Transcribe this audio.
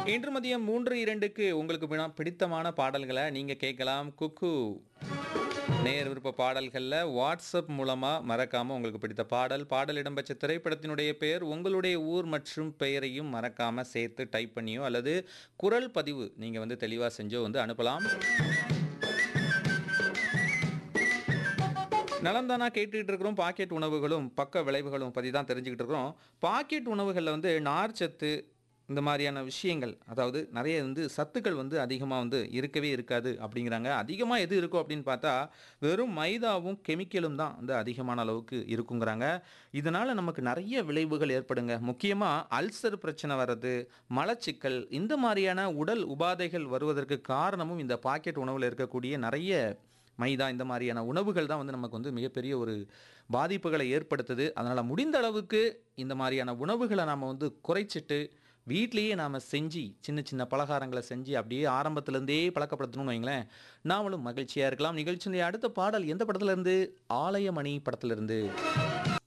இன்று மதியம் மூன்று இரண்டுக்கு உங்களுக்கு பினா- பிடித்தமான பாடல்களை நீங்க கேட்கலாம் குக்கு நேர் விருப்ப பாடல்களில் வாட்ஸ்அப் மூலமாக மறக்காமல் உங்களுக்கு பிடித்த பாடல் பாடல் இடம்பெற்ற திரைப்படத்தினுடைய பெயர் உங்களுடைய ஊர் மற்றும் பெயரையும் மறக்காமல் சேர்த்து டைப் பண்ணியோ அல்லது குரல் பதிவு நீங்கள் வந்து தெளிவாக செஞ்சோ வந்து அனுப்பலாம் நலம்தானா கேட்டுக்கிட்டு இருக்கிறோம் பாக்கெட் உணவுகளும் பக்க விளைவுகளும் பற்றி தான் தெரிஞ்சுக்கிட்டு இருக்கிறோம் பாக்கெட் உணவுகளில் வந்து நார்ச்சத்து இந்த மாதிரியான விஷயங்கள் அதாவது நிறைய வந்து சத்துக்கள் வந்து அதிகமாக வந்து இருக்கவே இருக்காது அப்படிங்கிறாங்க அதிகமாக எது இருக்கும் அப்படின்னு பார்த்தா வெறும் மைதாவும் கெமிக்கலும் தான் வந்து அதிகமான அளவுக்கு இருக்குங்கிறாங்க இதனால் நமக்கு நிறைய விளைவுகள் ஏற்படுங்க முக்கியமாக அல்சர் பிரச்சனை வர்றது மலச்சிக்கல் இந்த மாதிரியான உடல் உபாதைகள் வருவதற்கு காரணமும் இந்த பாக்கெட் உணவில் இருக்கக்கூடிய நிறைய மைதா இந்த மாதிரியான உணவுகள் தான் வந்து நமக்கு வந்து மிகப்பெரிய ஒரு பாதிப்புகளை ஏற்படுத்துது அதனால் முடிந்த அளவுக்கு இந்த மாதிரியான உணவுகளை நாம் வந்து குறைச்சிட்டு வீட்லேயே நாம் செஞ்சு சின்ன சின்ன பலகாரங்களை செஞ்சு அப்படியே ஆரம்பத்துலேருந்தே பழக்கப்படுத்தணும்னு வைங்களேன் நாமளும் மகிழ்ச்சியாக இருக்கலாம் நிகழ்ச்சியினுடைய அடுத்த பாடல் எந்த படத்துல இருந்து ஆலயமணி படத்துல இருந்து